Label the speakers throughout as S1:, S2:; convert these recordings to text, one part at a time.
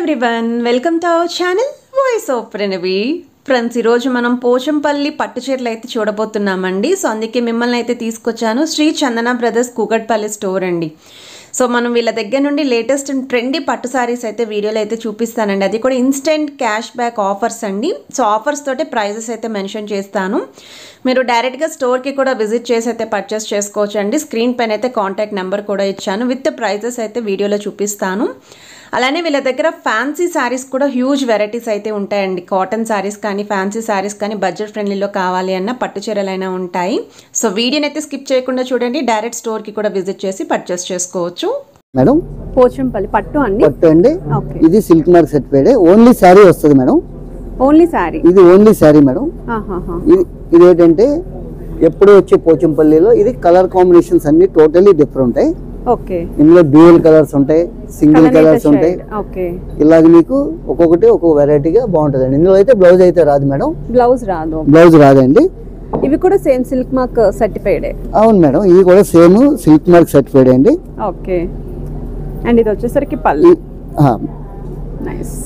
S1: Everyone welcome to our channel voice of Pranavi friends ఈరోజు మనం పోచంపల్లి పట్టు చీరలు అయితే చూడబోతున్నామండి సో అందుకే మిమ్మల్ని అయితే తీసుకొచ్చాను శ్రీ చందన బ్రదర్స్ కూకట్పల్లి స్టోర్ అండి సో మనం వీళ్ళ దగ్గర నుండి లేటెస్ట్ ట్రెండీ పట్టు సారీస్ అయితే వీడియోలో అయితే చూపిస్తానండి అది కూడా ఇన్స్టెంట్ క్యాష్ బ్యాక్ ఆఫర్స్ అండి సో ఆఫర్స్ తోటే ప్రైజెస్ అయితే మెన్షన్ చేస్తాను మీరు డైరెక్ట్గా స్టోర్కి కూడా విజిట్ చేసి అయితే పర్చేస్ చేసుకోవచ్చు అండి స్క్రీన్ పైన అయితే కాంటాక్ట్ నెంబర్ కూడా ఇచ్చాను విత్ ప్రైజెస్ అయితే వీడియోలో చూపిస్తాను అలానే వీళ్ళ దగ్గర ఫ్యాన్సీ శారీస్ కూడా హ్యూజ్ వెరైటీస్ అయితే ఉంటాయండి కాటన్ శారీస్ కానీ ఫ్యాన్సీ శారీస్ కానీ బడ్జెట్ ఫ్రెండ్లీలో కావాలి అన్న పట్టు చీరలైనా ఉంటాయి సో వీడియోని అయితే స్కిప్ చేయకుండా చూడండి డైరెక్ట్ స్టోర్కి కూడా విజిట్ చేసి పర్చేస్ చేసుకోవచ్చు
S2: మేడం
S3: పోచంపల్లి పట్టు అండి
S2: పట్టు అండి
S3: ఓకే
S2: ఇది silk mark certified only sari వస్తుంది మేడం
S3: ఓన్లీ శారీ
S2: ఇది ఓన్లీ శారీ మేడం
S3: ఆహాహా.
S2: ఇది ఇది ఏంటంటే ఎప్పుడు వచ్చే పోచంపల్లిలో ఇది కలర్ కాంబినేషన్స్ అన్ని టోటలీ డిఫరెంట్ ఉంటాయి
S3: ఓకే
S2: ఇందులో డ్యూయల్ కలర్స్ ఉంటాయి సింగిల్
S3: కలనేత
S2: కలర్స్ ఉంటాయి
S3: షేడ్. ఓకే
S2: ఇలాగ మీకు ఒక్కొక్కటి ఒక్కొక్క వెరైటీగా బాగుంటుంది ఇందులో అయితే బ్లౌజ్ అయితే రాదు మేడం
S3: బ్లౌజ్ రాదు
S2: బ్లౌజ్ రాదండి
S3: ఇవి కూడా సేమ్ సిల్క్ మార్క్ సర్టిఫైడ్
S2: అవును మేడం ఇది కూడా సేమ్ సిల్క్ మార్క్ సర్టిఫైడ్ అండి
S3: ఓకే అండ్ ఇది వచ్చేసరికి పళ్ళు nice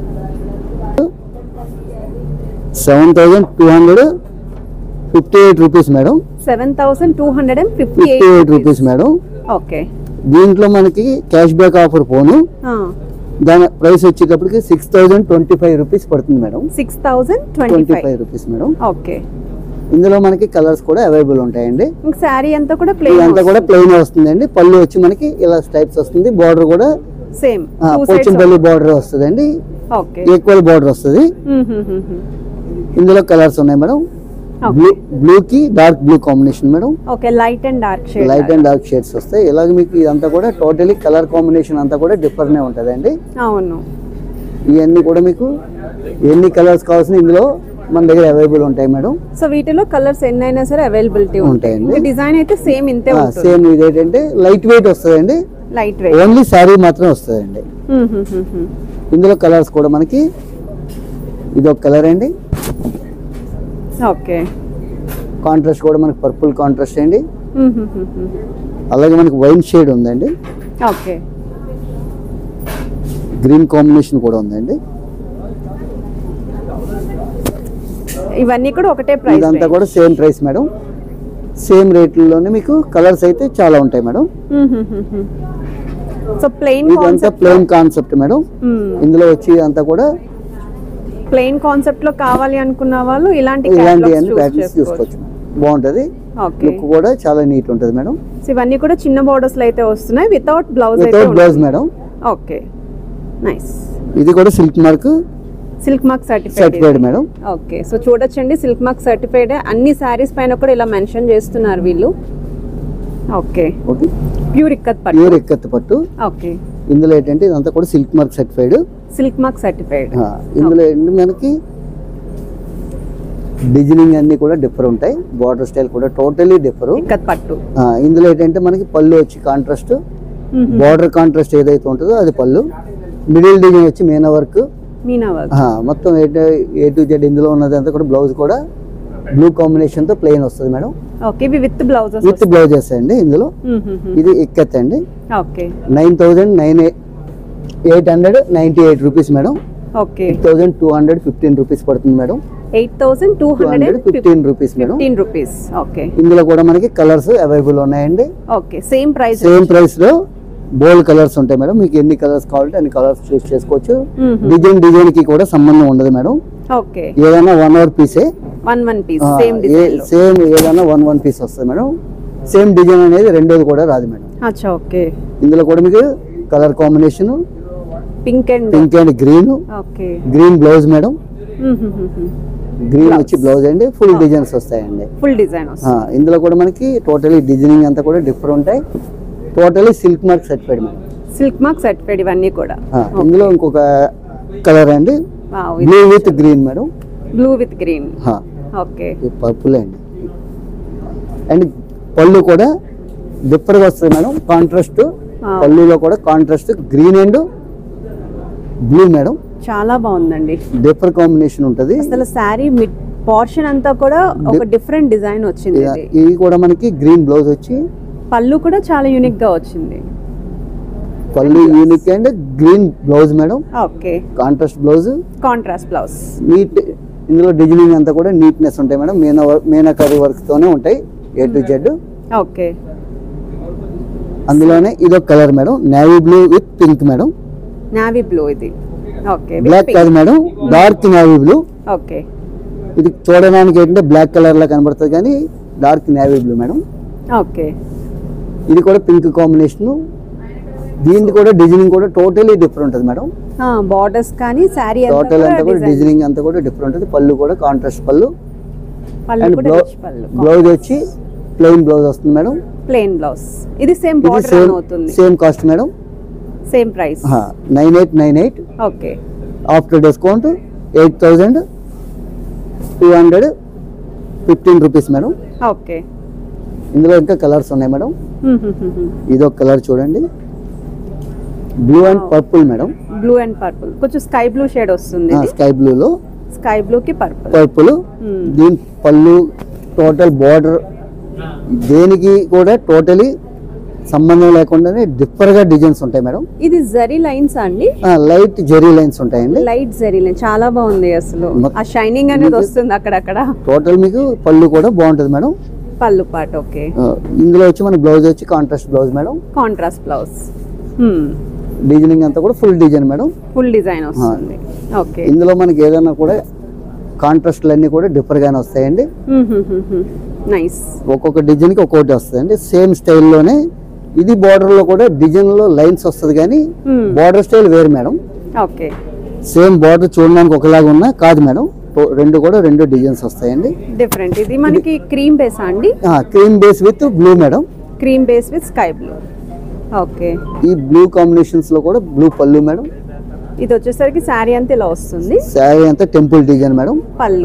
S2: seven thousand two hundred fifty eight rupees madam
S3: seven thousand two hundred and fifty
S2: fifty eight
S3: eight
S2: rupees madam
S3: okay
S2: దీంట్లో మనకి cash back offer పోను దాని ప్రైస్ వచ్చేటప్పటికి six thousand twenty five rupees పడుతుంది madam
S3: six thousand twenty
S2: twenty
S3: five
S2: five rupees madam
S3: okay
S2: ఇందులో మనకి colours కూడా available ఉంటాయండి
S3: ఇంక శారీ అంతా కూడా
S2: ఇదంతా
S3: ప్లెయిన్
S2: కూడా ప్లెయిన్ వస్తుందండి పళ్ళు వచ్చి మనకి ఇలా స్టైప్స్ వస్తుంది బార్డర్ కూడా
S3: సేమ్
S2: పోచంపల్లి బార్డర్ వస్తుందండి
S3: ఓకే
S2: ఈక్వల్ బార్డర్ వస్తుంది ఇందులో కలర్స్ ఉన్నాయి మేడం బ్లూ బ్లూ కి dark blue combination madam
S3: okay light and dark shade
S2: light and dark shades వస్తాయి ఇలాగ మీకు ఇదంతా కూడా టోటలీ కలర్ కాంబినేషన్ అంతా కూడా డిఫరెంట్ ఉంటుందండి
S3: అవును
S2: ఇవన్నీ కూడా మీకు ఎన్ని కలర్స్ కావాల్సిన ఇందులో మన దగ్గర అవైలబుల్ ఉంటాయి మేడం
S3: సో వీటిలో కలర్స్ ఎన్ని అయినా సరే అవైలబిలిటీ
S2: ఉంటాయండి.
S3: ఉంటాయి డిజైన్ అయితే సేమ్ ఇంతే ఉంటుంది
S2: సేమ్ ఇది ఏంటంటే లైట్ వెయిట్ వస్తుందండి
S3: లైట్ వెయిట్
S2: ఓన్లీ శారీ మాత్రమే వస్తుందండి ఇందులో కలర్స్ కూడా మనకి ఇది ఒక కలర్ అండి
S3: ఓకే
S2: కాంట్రాస్ట్ కూడా మనకి పర్పుల్ కాంట్రాస్ట్ అండి అలాగే మనకి వైన్ షేడ్ ఉందండి
S3: ఓకే
S2: గ్రీన్ కాంబినేషన్ కూడా ఉందండి
S3: ఇవన్నీ కూడా ఒకటే ప్రైస్
S2: ఇదంతా కూడా సేమ్ ప్రైస్ మేడం సేమ్ రేట్లలోనే మీకు కలర్స్ అయితే చాలా ఉంటాయి మేడం
S3: సో ప్లెయిన్
S2: ఇదంతా
S3: కాన్సెప్ట్
S2: ప్లెయిన్ కాన్సెప్ట్ మేడం ఇందులో వచ్చి అంతా కూడా
S3: ప్లెయిన్ కాన్సెప్ట్ లో కావాలి అనుకున్న వాళ్ళు ఇలాంటి
S2: ఇలాంటి
S3: catalogs
S2: అన్ని
S3: choose
S2: ప్యాటర్న్స్
S3: చేసుకోవచ్చు.
S2: చూసుకోవచ్చు బాగుంటది
S3: ఓకే
S2: లుక్ కూడా చాలా నీట్ ఉంటుంది మేడం
S3: సో ఇవన్నీ కూడా చిన్న బోర్డర్స్ లో అయితే వస్తున్నాయి వితౌట్ బ్లౌజ్ అయితే
S2: without blouse madam
S3: okay nice
S2: ఇది కూడా silk mark
S3: silk mark certified
S2: certified madam
S3: okay so చూడొచ్చండి సిల్క్ మార్క్ సర్టిఫైడ్ అన్ని శారీస్ పైన కూడా ఇలా మెన్షన్ చేస్తున్నారు వీళ్ళు ఓకే
S2: ఓకే
S3: ప్యూర్ ఇక్కత్ పట్టు
S2: ప్యూర్ ఎక్కత్ పట్టు
S3: ఓకే
S2: ఇందులో ఏంటంటే ఇదంతా కూడా silk mark certified
S3: silk mark certified
S2: ఇందులో ఏంటి మనకి డిజైనింగ్ అన్ని కూడా డిఫర్ ఉంటాయి బార్డర్ స్టైల్ కూడా టోటలీ డిఫర్
S3: ఇక్కత్ పట్టు
S2: ఇందులో ఏంటంటే మనకి పళ్ళు వచ్చి కాంట్రాస్ట్ బార్డర్ కాంట్రాస్ట్ ఏదైతే ఉంటుందో అది పళ్ళు మిడిల్ డిజైన్ వచ్చి మీనా వర్క్
S3: మీనా వర్క్
S2: మొత్తం ఏ టు జెడ్ ఇందులో ఉన్నది అంతా కూడా బ్లౌజ్ కూడా బ్లూ కాంబినేషన్ తో ప్లెయిన్ వస్తుంది మేడం
S3: ఓకే ఇవి విత్ బ్లౌజెస్
S2: విత్ బ్లౌజెస్ అండి ఇందులో ఇది ఇక్కత్ అండి
S3: okay
S2: nine thousand nine eight hundred ninety eight rupees madam
S3: okay
S2: eight thousand two hundred fifteen rupees పడుతుంది madam
S3: eight thousand two
S2: two
S3: hundred
S2: hundred fifteen rupees madam
S3: fifteen rupees okay
S2: ఇందులో కూడా మనకి colours available ఉన్నాయండి
S3: okay same price
S2: same price లో bold colours ఉంటాయి madam మీకు ఎన్ని colours కావాలంటే అన్ని కలర్స్ చూస్ చేసుకోవచ్చు డిజైన్ డిజైన్ కి కూడా సంబంధం ఉండదు మేడం
S3: ఓకే
S2: ఏదైనా వన్ అవర్ పీసే
S3: one one piece same design లో
S2: సేమ్ ఏదైనా వన్ వన్ పీస్ వస్తుంది మేడం సేమ్ డిజైన్ అనేది రెండోది కూడా రాదు మేడం
S3: అచ్చా ఓకే
S2: ఇందులో కూడా మీకు colour combination
S3: pink and
S2: pink and green
S3: okay
S2: green blouse madam green వచ్చి బ్లౌజ్ అండి ఫుల్ డిజైన్స్ వస్తాయండి
S3: ఫుల్ డిజైన్
S2: ఆ,
S3: వస్తుంది
S2: ఇందులో కూడా మనకి టోటలీ డిజైనింగ్ అంతా కూడా డిఫరెంట్ ఉంటాయి totally silk mark certified madam
S3: silk mark certified ఇవన్నీ కూడా
S2: ఆ, ఇందులో ఇంకొక కలర్ అండి blue with green madam
S3: blue with green
S2: ఆ,
S3: ఓకే
S2: ఇది పర్పుల్ అండి అండ్ పళ్ళు కూడా డిఫరెంట్ వస్తుంది మేడం కాంట్రాస్ట్
S3: ఆ.
S2: పళ్ళులో కూడా contrast green and blue madam
S3: చాలా బాగుందండి
S2: డిఫరెంట్ కాంబినేషన్ ఉంటుంది
S3: అసలు శారీ మిడ్ పోర్షన్ అంతా కూడా ఒక డిఫరెంట్ డిజైన్ వచ్చింది ఇది
S2: ఇది కూడా మనకి గ్రీన్ బ్లౌజ్ వచ్చి
S3: పళ్ళు కూడా చాలా యూనిక్ గా వచ్చింది
S2: పళ్ళు unique and green blouse madam
S3: okay
S2: contrast blouse
S3: contrast blouse
S2: neat ఇందులో డిజైనింగ్ అంతా కూడా నీట్నెస్ ఉంటాయి madam meena work meenakari work తోనే ఉంటాయి ఏ టు జెడ్
S3: ఓకే
S2: అందులోనే ఇదొక colour madam navy blue with pink madam
S3: navy blue ఇది ఓకే
S2: బ్లాక్ కాదు madam dark navy blue
S3: okay
S2: ఇది చూడడానికి ఏంటంటే బ్లాక్ కలర్ లా కనబడుతుంది కానీ dark navy blue madam
S3: okay
S2: ఇది కూడా పింక్ కాంబినేషన్ దీనికి కూడా డిజైనింగ్ కూడా టోటలీ డిఫరెంట్ ఉంటుంది మేడం
S3: బార్డర్స్ కానీ శారీ
S2: టోటల్ అంతా కూడా డిజైనింగ్ అంతా కూడా డిఫరెంట్ ఉంటుంది పళ్ళు కూడా కాంట్రాస్ట్ పళ్ళు
S3: పళ్ళు
S2: అండ్
S3: కూడా
S2: బ్లౌ
S3: rich పళ్ళు
S2: బ్లౌజ్ వచ్చి ప్లెయిన్ బ్లౌజ్ వస్తుంది మేడం
S3: ప్లెయిన్ బ్లౌజ్ ఇది సేమ్
S2: ఇది
S3: బార్డర్
S2: సేమ్
S3: అవుతుంది
S2: same cost madam
S3: same price
S2: nine eight nine eight
S3: okay
S2: after discount eight thousand two hundred fifteen rupees madam
S3: okay
S2: ఇందులో ఇంకా colours ఉన్నాయి madam ఇది ఒక కలర్ చూడండి blue and purple madam
S3: blue and purple కొంచెం sky blue shade వస్తుంది
S2: sky బ్లూలో
S3: sky blue కి పర్పుల్
S2: పర్పుల్ దీని పళ్ళు టోటల్ బార్డర్ దేనికి కూడా టోటలీ సంబంధం లేకుండానే డిఫర్ గా డిజైన్స్ ఉంటాయి మేడం
S3: ఇది జరీ లైన్స్ అండి
S2: లైట్ జెరీ లైన్స్ ఉంటాయండి
S3: లైట్ జరీ లైన్ చాలా బాగుంది అసలు
S2: మొత్తం-
S3: ఆ షైనింగ్ అనేది వస్తుంది అక్కడక్కడ
S2: టోటల్ మీకు పళ్ళు కూడా బాగుంటుంది మేడం
S3: పళ్ళు పాట ఓకే
S2: ఆ, ఇందులో వచ్చి మన బ్లౌజ్ వచ్చి contrast blouse madam
S3: contrast blouse
S2: designing అంతా కూడా full design madam
S3: full design వస్తుంది ఓకే
S2: ఇందులో మనకి ఏదైనా కూడా కాంట్రాస్ట్లు అన్ని కూడా డిఫర్ గానే వస్తాయండి
S3: నైస్
S2: ఒక్కొక్క డిజైన్ కి ఒక్కొక్కటి వస్తాయండి సేమ్ స్టైల్లోనే ఇది బార్డర్ లో కూడా డిజైన్ లో లైన్స్ వస్తుంది కానీ బార్డర్ స్టైల్ వేరు మేడం
S3: ఓకే
S2: సేమ్ బార్డర్ చూడడానికి ఒకలాగా ఉన్నా కాదు మేడం టో- రెండు కూడా రెండు డిజైన్స్ వస్తాయండి
S3: డిఫరెంట్ ఇది మనకి క్రీమ్ బేస్ అండి
S2: cream base with blue madam
S3: cream base with sky blue okay
S2: ఈ బ్లూ కాంబినేషన్స్ లో కూడా బ్లూ పళ్ళు మేడం
S3: ఇది వచ్చేసరికి శారీ అంతా ఇలా వస్తుంది
S2: శారీ అంతా టెంపుల్ డిజైన్ మేడం
S3: పళ్ళు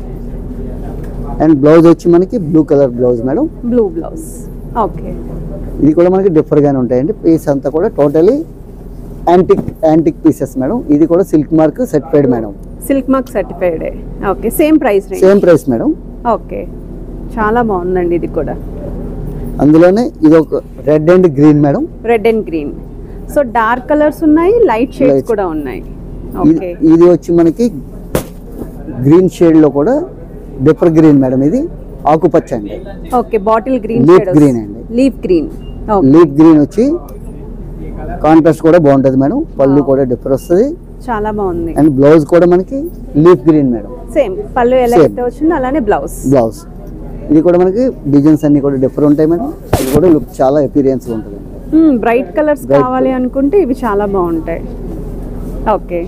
S2: అండ్ బ్లౌజ్ వచ్చి మనకి blue colour blouse madam
S3: blue blouse okay
S2: ఇది కూడా మనకి డిఫర్ గానే ఉంటాయండి పీస్ అంతా కూడా totally antique antique pieces madam ఇది కూడా silk mark certified madam
S3: silk mark certified okay same price range
S2: same price madam
S3: okay చాలా బాగుందండి ఇది కూడా
S2: అందులోనే ఇది ఒక red and green madam
S3: red and green so dark colours ఉన్నాయి లైట్ షేడ్స్
S2: Light.
S3: కూడా ఉన్నాయి
S2: ఇది
S3: ఓకే
S2: ఇది వచ్చి మనకి గ్రీన్ షేడ్ లో కూడా డిఫర్ గ్రీన్ మేడం ఇది ఆకుపచ్చ అండి
S3: okay bottle green
S2: Leaf
S3: shade
S2: green అండి.
S3: Leaf green okay
S2: leaf green వచ్చి కాంట్రాస్ట్ కూడా బాగుంటది మేడం పళ్ళు కూడా డిఫర్ వస్తుంది
S3: చాలా బాగుంది
S2: అండ్ బ్లౌజ్ కూడా మనకి లీఫ్ గ్రీన్ మేడం
S3: సేమ్ పళ్ళు ఎలా
S2: Same.
S3: అయితే వచ్చిందో అలానే బ్లౌజ్
S2: బ్లౌజ్ ఇది కూడా మనకి డిజైన్స్ అన్ని కూడా డిఫర్ ఉంటాయి మేడం ఇది కూడా లుక్ చాలా ఎపీరియన్స్ ఉంటుంది
S3: బ్రైట్ కలర్స్
S2: Bright
S3: కావాలి అనుకుంటే ఇవి చాలా బాగుంటాయి ఓకే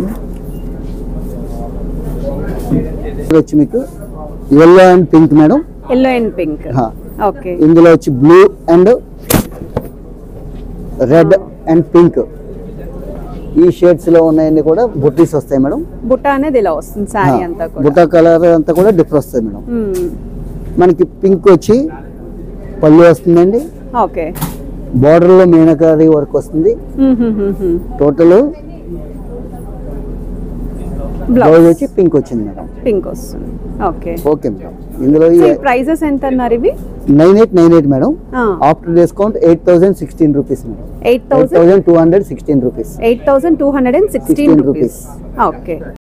S2: ఇది వచ్చి మీకు yellow and pink madam
S3: yellow and pink
S2: హా.
S3: ఓకే
S2: ఇందులో వచ్చి blue and red and pink ఈ షేడ్స్ లో ఉన్నాయన్నీ కూడా బుట్టీస్ వస్తాయి మేడం
S3: బుట్ట అనేది ఇలా వస్తుంది శారీ అంతా కూడా
S2: బుట్ట కలర్ అంతా కూడా డిఫర్ వస్తాయి మేడం
S3: మ్మ్.
S2: మనకి పింక్ వచ్చి పళ్ళు వస్తుందండి
S3: ఓకే
S2: బార్డర్ లో మీనకారి వర్క్ వస్తుంది టోటల్ బ్లౌజ్
S3: బ్లౌజ్
S2: వచ్చి పింక్ వచ్చింది మేడం
S3: పింక్ వస్తుంది ఓకే
S2: ఓకే మేడం ఇందులో
S3: సో ఈ ప్రైజెస్ ఎంత అన్నారు ఇవి
S2: nine eight nine eight madam after discount eight thousand sixteen rupees madam
S3: eight
S2: eight
S3: thousand
S2: thousand two hundred sixteen rupees
S3: eight thousand two hundred and sixteen
S2: 16
S3: rupees okay